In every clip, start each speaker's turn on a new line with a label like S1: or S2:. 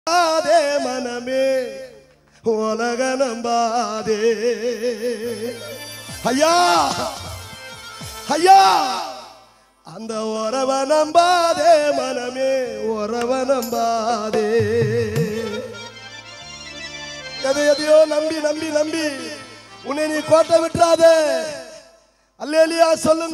S1: நம்பாதே மனமே உலக நம்பாதே ஐயா ஐயா அந்த உறவ நம்பாதே மனமே உறவ நம்பாதே எதை எதையோ நம்பி நம்பி நம்பி உன்னை நீ கோட்டை விட்டுறாதே அல்லேலியா சொல்லுங்க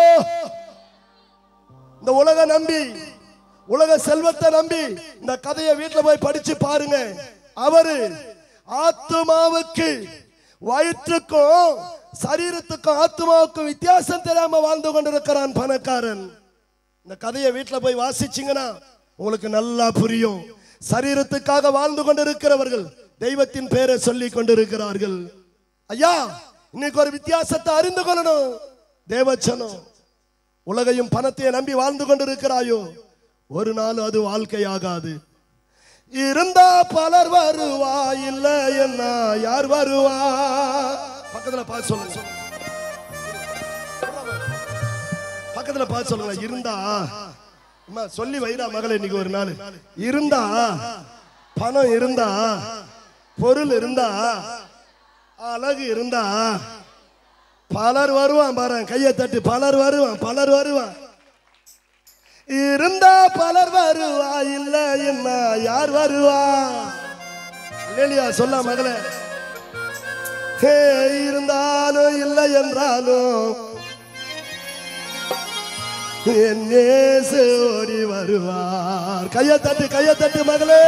S1: இந்த உலக நம்பி உலக செல்வத்தை நம்பி இந்த கதையை வீட்டுல போய் படிச்சு பாருங்க அவரு ஆத்மாவுக்கு வயிற்றுக்கும் சரீரத்துக்கும் ஆத்மாவுக்கும் வித்தியாசம் தெரியாம வாழ்ந்து கொண்டிருக்கிறான் பணக்காரன் இந்த கதையை வீட்டுல போய் வாசிச்சீங்கன்னா உங்களுக்கு நல்லா புரியும் சரீரத்துக்காக வாழ்ந்து கொண்டிருக்கிறவர்கள் தெய்வத்தின் பேரை சொல்லி கொண்டிருக்கிறார்கள் ஐயா இன்னைக்கு ஒரு வித்தியாசத்தை அறிந்து கொள்ளணும் தேவச்சனம் உலகையும் பணத்தையும் நம்பி வாழ்ந்து கொண்டிருக்கிறாயோ ஒரு நாள் அது வாழ்க்கையாகாது இருந்தா பலர் வருவா இல்ல என்ன யார் வருவா பக்கத்துல பார்த்து சொல்லுங்க பக்கத்துல பார்த்து சொல்லுங்க இருந்தா அம்மா சொல்லி வைடா மகளே இன்னைக்கு ஒரு நாள் இருந்தா பணம் இருந்தா பொருள் இருந்தா அழகு இருந்தா பலர் வருவான் பாரு கையை தட்டு பலர் வருவான் பலர் வருவான் இருந்தா பலர் வருவா இல்ல என்ன யார் வருவா இல்லையா சொல்ல மகளே ஹே இருந்தாலும் இல்லை என்றாலும் என் இயேசு ஓடி வருவார் கையை தட்டு கையை தட்டு மகளே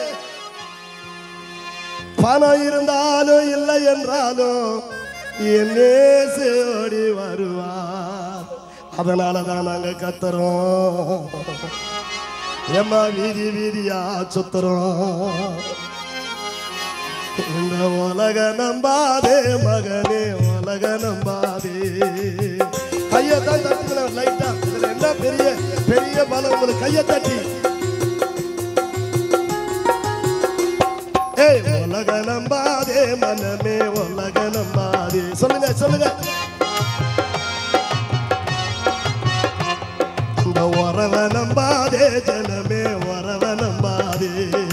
S1: பணம் இருந்தாலும் இல்லை என்றாலும் என் இயேசு ஓடி வருவார் அதனால தான் நாங்க கத்துறோம் ஏம்மா வீதி வீதியா சுத்துறோம் இந்த உலக நம்பாதே மகனே உலக நம்பாதே கையை தான் தட்டுங்களேன் லைட்டா இதுல என்ன பெரிய பெரிய பலம் உங்களுக்கு கையை தட்டி ஏய் உலக நம்பாதே மனமே உலக நம்பாதே சொல்லுங்க சொல்லுங்க இந்த உறவ நம்பாதே ஜனமே உறவ நம்பாதே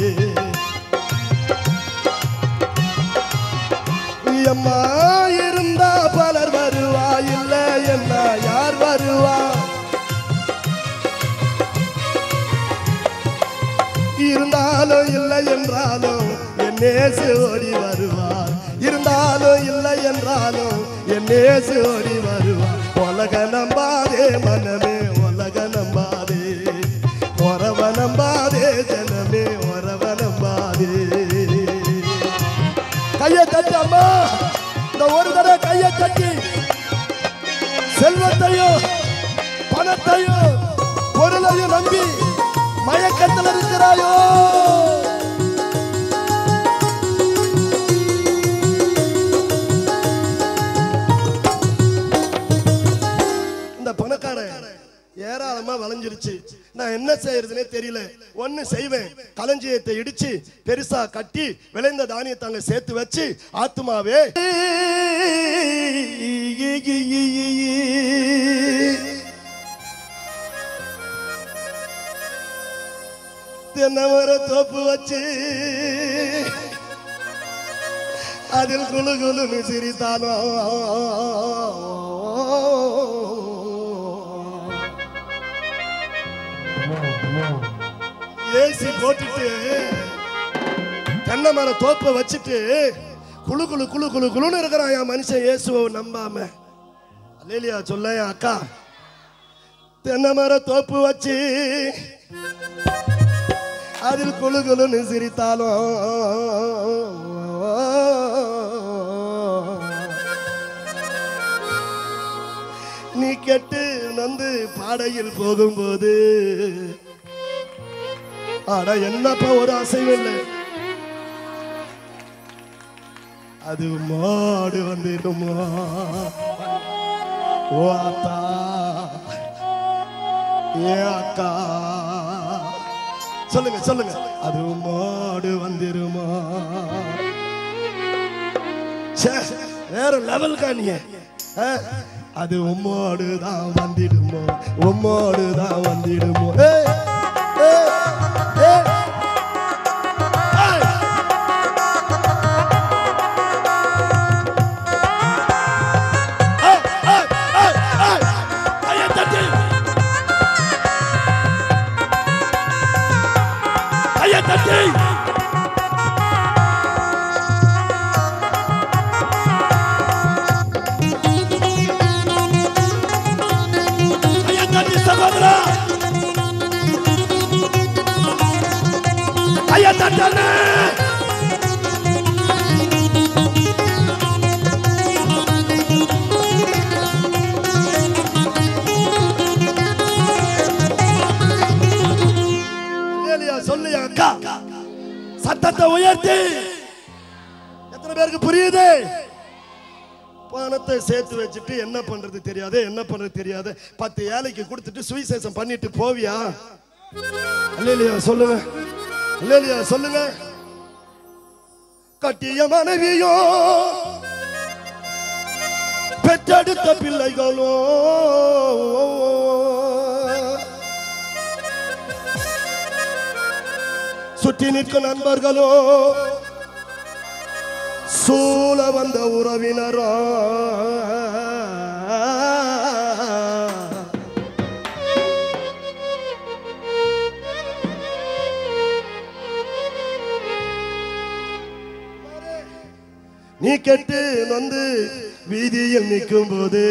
S1: அம்மா இருந்தா பலர் வருவா இல்ல என்ன யார் வருவா இருந்தாலும் இல்லை என்றாலும் என் நேசு ஓடி வருவார் இருந்தாலும் இல்லை என்றாலும் என் நேசு ஓடி வருவார் உலக நம்பாதே மனமே உலக நம்பாதே உறவ நம்பாதே ஜனமே உறவ நம்பாதே கையை தட்டி அம்மா இந்த ஒரு தடவை கையை தட்டி செல்வத்தையும் பணத்தையும் பொருளையும் நம்பி மயக்கத்தில் இருக்கிறாயோ இந்த பணக்காரன் ஏராளமா வளைஞ்சிருச்சு நான் என்ன செய்யறதுனே தெரியல ஒண்ணு செய்வேன் களஞ்சியத்தை இடிச்சு பெருசா கட்டி விளைந்த தானியத்தை அங்க சேர்த்து வச்சு ஆத்துமாவே தென்னமர தோப்பு வச்சு அதில் குழு குழுன்னு சிரித்தானோ ஏசி போட்டுட்டு தென்னை மர தோப்பை வச்சுட்டு குழு குழு குழு குழு குழுன்னு இருக்கிறான் என் மனுஷன் இயேசுவை நம்பாம அல்லேலியா சொல்ல என் அக்கா தென்னை மர தோப்பு வச்சு அதில் குழு குழுன்னு சிரித்தாலும் நீ கெட்டு நந்து பாடையில் போகும்போது ஆனா என்னப்பா ஒரு அசைவில்லை அது மாடு வந்துடுமா ஓ அத்தா ஏ அக்கா சொல்லுங்க சொல்லுங்க அது மாடு வந்துருமா ச்சே, வேற லெவல் காணிய அது உம்மோடு தான் வந்திடுமோ உம்மோடு தான் வந்திடுமோ ஏய், ஏய், ஏய். தட்டி கையை தட்டி சகோதரா கையை தட்டண்ணே இல்லையா சொல்லியா அக்கா சத்தத்தை உயர்த்தி எத்தனை பேருக்கு புரியுது பணத்தை சேர்த்து வச்சுட்டு என்ன பண்றது தெரியாது என்ன பண்றது தெரியாது பத்து ஏழைக்கு கொடுத்துட்டு சுவிசேஷம் பண்ணிட்டு போவியா இல்லையா சொல்லுங்க இல்லையா சொல்லுங்க கட்டிய மனைவியோ பெற்றெடுத்த பிள்ளைகளோ சுற்றி நிற்கும் நண்பர்களோ சூழ வந்த உறவினரோ நீ கெட்டு வந்து வீதியில் நிற்கும் போது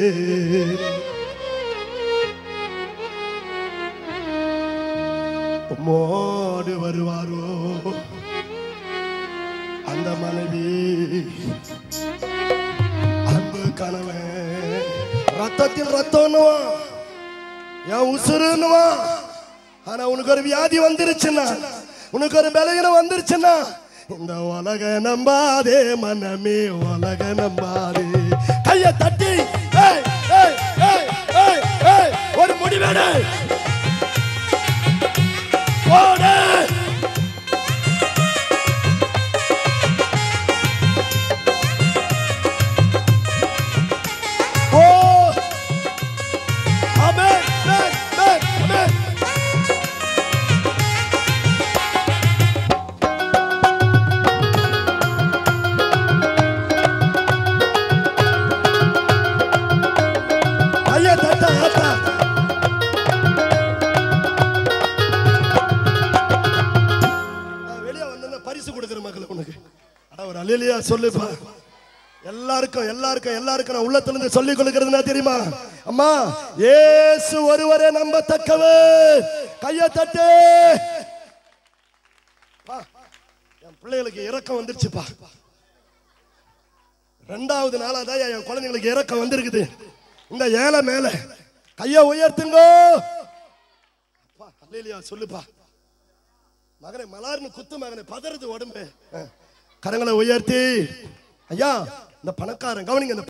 S1: உம்மோடு வருவாரோ அந்த மனைவி அன்பு கணவன் ரத்தத்தில் ரத்தம்னுவான் என் உசுருன்னுவான் ஆனா உனக்கு ஒரு வியாதி வந்துருச்சுன்னா உனக்கு ஒரு பலகீனம் வந்துருச்சுன்னா இந்த உலக நம்பாதே மனமே உலக நம்பாதே கைய தட்டி ஏய், ஏய், ஏய், ஏய், ஏய், ஒரு முடிவேடு போடு ஓ ஆமென் ஆமென் ஆமென் ஆமென் ஐயா தட்டா தட்டா நான் வெளியே வந்தேன்னா பரிசு கொடுக்குற மக்கள் உனக்கு அட ஒரு அலையிலையா சொல்லுப்பா எல்லாருக்கும் எல்லாருக்கும் எல்லாருக்கும் நான் உள்ளத்துல இருந்து சொல்லி கொடுக்கறதுனா தெரியுமா அம்மா இயேசு ஒருவரே நம்பத்தக்கவர் கைய தட்டு பா, என் பிள்ளைகளுக்கு இறக்கம் வந்துருச்சுப்பா ரெண்டாவது நாளாதான் என் குழந்தைங்களுக்கு இறக்கம் வந்திருக்குது இந்த ஏழை மேல கைய உயர்த்துங்கோ அப்பா, அல்லேலூயா, சொல்லுப்பா மகனை மலார்னு குத்து மகனை பதறது உடம்பு அஹ். கரங்களை உயர்த்தி ஐயா இந்த பணக்காரன் கவனிங்க இந்த